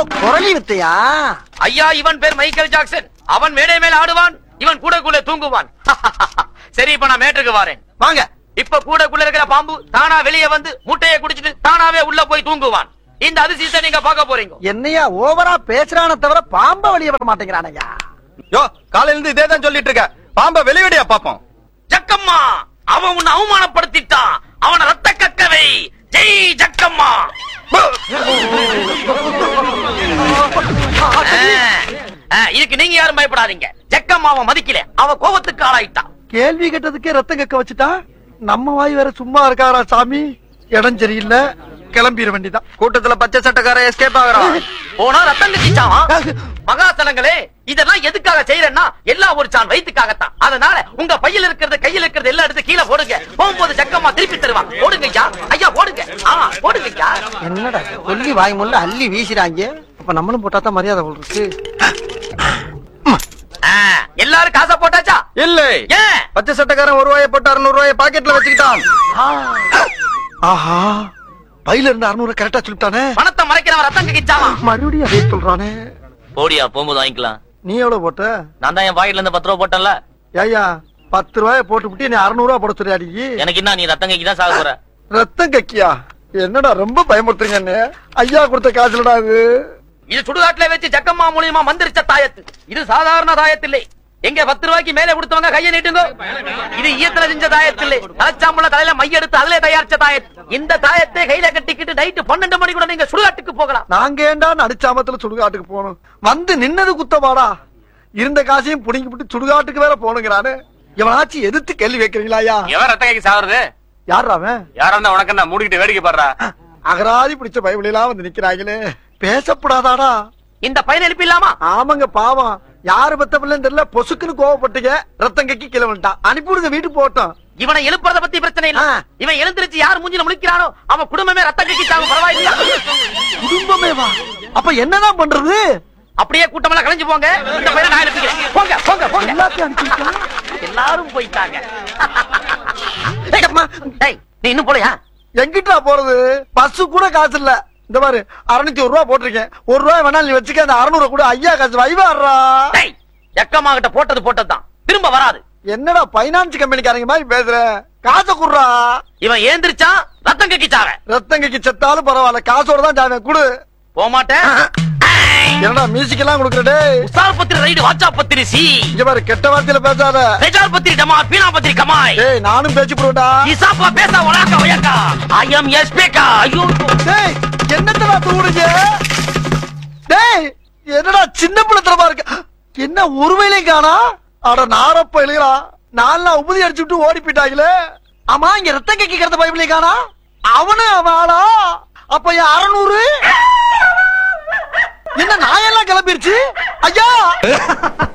குரலி வித்தையா ஐயா இவன் பேர் மைக்கேல் ஜாக்சன் அவன் மேடை மேல ஆடுவான் இவன் கூடக்குள்ள தூங்குவான் சரி இப்ப நான் மேட்டுக்கு வரேன் வாங்க இப்ப கூடக்குள்ள இருக்கிற பாம்பு தானா வெளியே வந்து முட்டையை குடிச்சிட்டு தானாவே உள்ள போய் தூங்குவான் இந்த அதிசயத்தை நீங்க பார்க்க போறீங்க என்னையா ஓவரா பேசுறான தவிர பாம்ப வெளிய வர மாட்டேங்கிறானையா யோ காலையில இருந்து இதே தான் சொல்லிட்டு இருக்க பாம்ப வெளிவிடியா பாப்போம் ஜக்கம்மா அவன் உன்னை அவமானப்படுத்திட்டான் அவன ரத்த கக்கவை ஜெய் ஜக்கம்மா ஆ, ஆ, இதுக்கு நீங்க யாரும் பயப்படாதீங்க ஜக்கம்மாவை மதிக்கல அவ கோபத்துக்கு ஆளாயிட்டான் கேள்வி கேட்டதுக்கே ரத்தம் கக்க வச்சுட்டா நம்ம வாய் வேற சும்மா இருக்காரா சாமி இடம் சரியில்லை கிளம்பிட வேண்டிதான் கூட்டத்துல பச்சை சட்டக்கார எஸ்கேப் ஆகுறான் போனா ரத்தம் கட்டிச்சாவான் மகாசலங்களே இதெல்லாம் எதுக்காக செய்யறேன்னா எல்லாம் ஒரு சான் வயிற்றுக்காகத்தான் அதனால உங்க பையில இருக்கிறது கையில இருக்கிறது எல்லாம் எடுத்து கீழே போடுங்க போகும்போது ஜக்கம்மா திருப்பி தருவான் போடுங்க ஐயா ஐயா போடுங்க ஆ போடுங்க ஐயா என்னடா கொல்லி வாய் முள்ள அள்ளி வீசுறாங்க அப்ப நம்மளும் போட்டா தான் மரியாதை போல் இருக்கு ஆ, எல்லாரும் காசை போட்டாச்சா இல்லை ஏன் பச்சை சட்டக்காரன் ஒரு ரூபாயை போட்டு அறுநூறு ரூபாயை பாக்கெட்ல வச்சுக்கிட்டான் ஆஹா பையில இருந்து அறுநூறு கரெக்டா சொல்லிட்டானே பணத்தை மறைக்கிறவன் ரத்தம் கக்கிச்சாவான் மறுபடியும் அதே சொல்றானே போடியா போகும்போது வாங்கிக்கலாம் நீ எவ்வளவு போட்ட நான் தான் என் பாக்கெட்ல இருந்து பத்து ரூபா போட்டேன்ல ஏய்யா பத்து ரூபாய போட்டு விட்டு நீ அறுநூறு ரூபாய் போட சொல்லியாடி எனக்கு என்ன நீ ரத்தம் கக்கி தான் சாக போற ரத்தம் கக்கியா என்னடா ரொம்ப பயமுறுத்துறீங்க என்ன ஐயா கொடுத்த காசுலடா இது இது சுடுகாட்டுல வச்சு ஜக்கம்மா மூலியமா மந்திரிச்ச தாயத்து இது சாதாரண தாயத்து இல்லை எங்க பத்து ரூபாய்க்கு மேல கொடுத்தவங்க கையை நீட்டுங்க இது ஈயத்துல செஞ்ச தாயத்து இல்லை தலைச்சாம்பள தலையில மை எடுத்து அதுல தயாரிச்ச தாயத்து இந்த தாயத்தை கையில கட்டிக்கிட்டு நைட்டு பன்னெண்டு மணி கூட நீங்க சுடுகாட்டுக்கு போகலாம் நாங்க ஏண்டா நடிச்சாமத்துல சுடுகாட்டுக்கு போகணும் வந்து நின்னது குத்தமாடா இருந்த காசையும் புடிங்கி விட்டு சுடுகாட்டுக்கு வேற போனுங்கிறானு இவனாச்சும் எதிர்த்து கேள்வி வைக்கிறீங்களா ஐயா எவன் ரத்த கைக்கு சாவுறது யாரா அவன் யாரா இருந்தா உனக்கு என்ன மூடிக்கிட்டு வேடிக்கை பாடுறா அகராதி பிடிச்ச பைபிளெல்லாம் வந்து நிக்கிறாங்களே பேசப்படாதாடா இந்த பையன் எழுப்பி இல்லாமா ஆமாங்க பாவம் யாரு பத்த பிள்ளைன்னு தெரியல பொசுக்குன்னு கோவப்பட்டுங்க ரத்தம் கக்கி கிளம்பிட்டான் அனுப்பிவிடுங்க வீட்டுக்கு போட்டோம் இவனை எழுப்புறத பத்தி பிரச்சனை இல்ல ஆ. இவன் எழுந்திருச்சு யார் மூஞ்சில முழிக்கிறானோ அவன் குடும்பமே ரத்தம் கக்கி சாகும் பரவாயில்லையா குடும்பமே வா அப்ப என்னதான் பண்றது அப்படியே கூட்டமெல்லாம் கலைஞ்சு போங்க இந்த பையனை நான் எழுப்பிக்கிறேன் போங்க போங்க போங்க எல்லாத்தையும் அனுப்பிட்டான் எல்லாரும் போயிட்டாங்க ஏய், அம்மா, டேய் நீ இன்னும் போலையா எங்கிட்டா போறது பஸ் கூட காசு இல்ல இந்த பாரு அறுநூத்தி ஒரு ரூபா போட்டிருக்கேன் ஒரு ரூபாய் வேணாலும் நீ வச்சுக்க அந்த அறுநூறு கூட ஐயா காசு வைவாடுறா டேய் எக்கம்மா கிட்ட போட்டது போட்டதுதான் திரும்ப வராது என்னடா பைனான்ஸ் கம்பெனிக்காரங்க மாதிரி பேசுற காசை குடுறா இவன் ஏந்திரிச்சான் ரத்தம் கக்கிச்சாவ ரத்தங்கைக்கு செத்தாலும் பரவாயில்ல காசோட தான் ஜாமீன் குடு போக மாட்டேன் என்னடா மியூசிக் எல்லாம் கொடுக்குற டேய் உஸ்தார் பத்திரி ரைடு வாட்சா பத்திரி சி இங்க பாரு கெட்ட வார்த்தையில பேசாத ரெஜார் பத்திரி டமா பீனா பத்திரி கமாய் டேய் நானும் பேச்சு போடுடா இசாப்பா பேசா ஒலாக்கா ஒயக்கா ஐ எம் எஸ் பேக்கா ஐயோ டேய் என்னத்தடா தூடுங்க டேய் என்னடா சின்ன பிள்ளைத்தனமா இருக்கு என்ன ஒருவேளையும் காணா அட நாரப்ப எழுகிறா நாலு நாள் உபதி அடிச்சு விட்டு ஓடி போயிட்டாங்களே ஆமா இங்க ரத்தம் கேட்கிறத பைபிளையும் காணா அவனு அவன் ஆளா அப்ப என் அறநூறு என்ன நாயெல்லாம் கிளம்பிருச்சு ஐயா